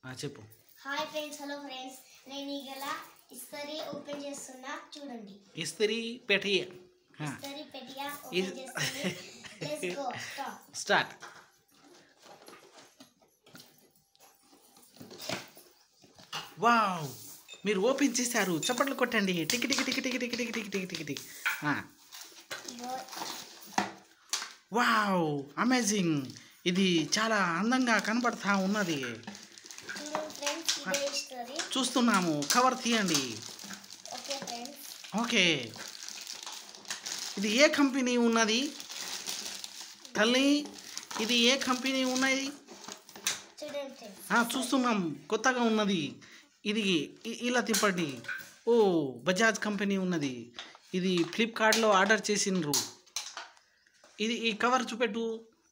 ఆ, చెప్పు hi friends hello friends నేను ఇగల ఇస్తరి ఓపెన్ చేస్తున్నా చూడండి ఇస్త్రీ పెటియ ఇస్తరి పెట్టిగా ఇస్- ఓపెన్ చేస్తుంది let's go stop start wow మీరు ఓపెన్ చేశారు చప్పట్లు కొట్టండి టికి టికి టికి టికి టికి టికి టికి టికి టికి టికి ఆ, ఇగో వావ్ అమేజింగ్ ఇది చాలా అందంగా కనబడతా ఉన్నది చూడండి ఫ్రెండ్స్ ఇదే ఇస్తరి చూస్తున్నాము కవర్ తీయండి ఓకే ఫ్రెండ్స్ ఓకే ఇది ఏ కంపెనీ ఉన్నది తల్లి ఇది ఏ కంపెనీ ఉన్నది చూడండి ఫ్రెండ్స్ ఆ, చూస్తున్నాం కొత్తగా ఉన్నది ఇది ఇ- ఇలా తిప్పండి ఓ బజాజ్ కంపెనీ ఉన్నది ఇది ఫ్లిప్కార్ట్లో ఆర్డర్ చేసిండ్రు ఇది ఈ కవర్ చూపెట్టు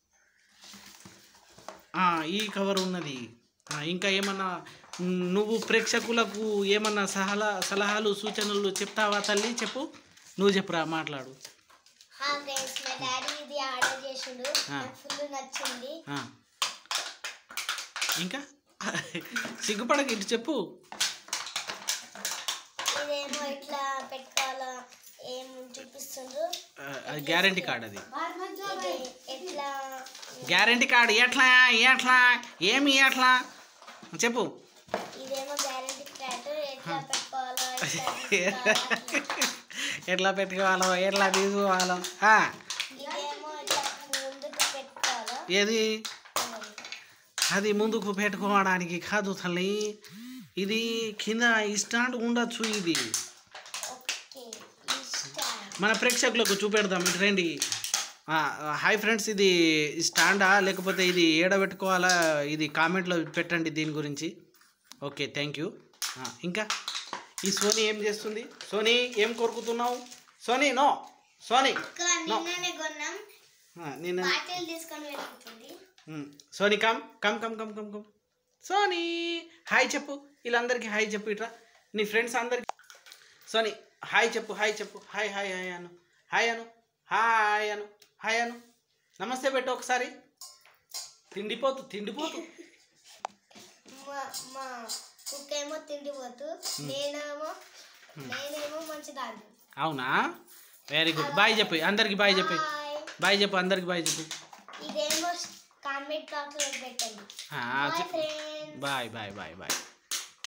ఆ, ఈ కవర్ ఉన్నది ఆ, ఇంకా ఏమన్నా మ్, నువ్వు ప్రేక్షకులకు ఏమన్నా సలహా సలహాలు సూచనలు చెప్తావా తల్లి చెప్పు నువ్వు చెప్పురా మాట్లాడు హా ఫ్రెండ్స్ మా డాడీ ఇది ఆర్డర్ చేసిండు ఆ. నాకు ఫుల్ నచ్చింది ఆ. ఇంకా సిగ్గుపడక ఇటు చెప్పు ఇదేమో ఇట్లా పెట్టుకోవాలా ఏం చూపిస్తుండ్రు ఆ, అది గ్యారంటీ కార్డ్ అది ఇది ఎట్లా గ్యారంటీ కార్డ్ ఎట్లా ఎట్లా ఏమి ఎట్లా చెప్పు ఇదేమో గ్యారంటీ కార్డు ఎట్లా పెట్టుకోవాలో ఎట్లా తీసుకోవాలో. ఎట్లా పెట్టుకోవాలో ఎట్లా తీసుకోవాలో ఆ, ఇదేమో ఇట్లా ముందుకు పెట్టుకోవాలో ఏది అది ముందుకు పెట్టుకోవడానికి కాదు తల్లి ఇది కింద ఈ స్టాండ్ ఉండొచ్చు ఇది ఓకే ఇష్టం మన ప్రేక్షకులకు చూపెడదాం ఇటు రండి ఆ, హాయ్ ఫ్రెండ్స్ ఇది స్టాండా లేకపోతే ఇది ఏడ పెట్టుకోవాలా ఇది కామెంట్లో పెట్టండి దీని గురించి ఓకే థ్యాంక్ యూ ఆ, ఇంకా ఈ సోనీ ఏం చేస్తుంది సోనీ ఏం కోరుకుతున్నావు సోనీ నో సోనీ ఇంకా నిన్ననే కొన్నాం ఆ, నిన్న బాటిల్ తీసుకొని వెళ్ళిపోతుంది um, Soni come come come come come come Soni hi చెప్పు వీళ్ళందరికీ హాయ్ చెప్పు ఇట్రా నీ ఫ్రెండ్స్ అందరికి సోనీ హాయ్ చెప్పు హాయ్ చెప్పు హాయ్ హాయ్ హాయ్ అను హాయ్ అను హాయ్ అను హాయ్ అను నమస్తే పెట్టు ఒకసారి తిండిపోతు తిండిపోతు మా మా కుక్క ఏమో తిండిపోతూ నేనేమో నేనేమో మంచి దాన్ని అవునా వెరీ గుడ్ బాయ్ చెప్పు అందరికి బాయ్ చెప్పు బాయ్ బాయ్ చెప్పు అందరికి బాయ్ చెప్పు ఇదేమో కామెంట్ బాక్స్లో పెట్టండి ఆ, బాయ్ చెప్పు friends bye bye bye bye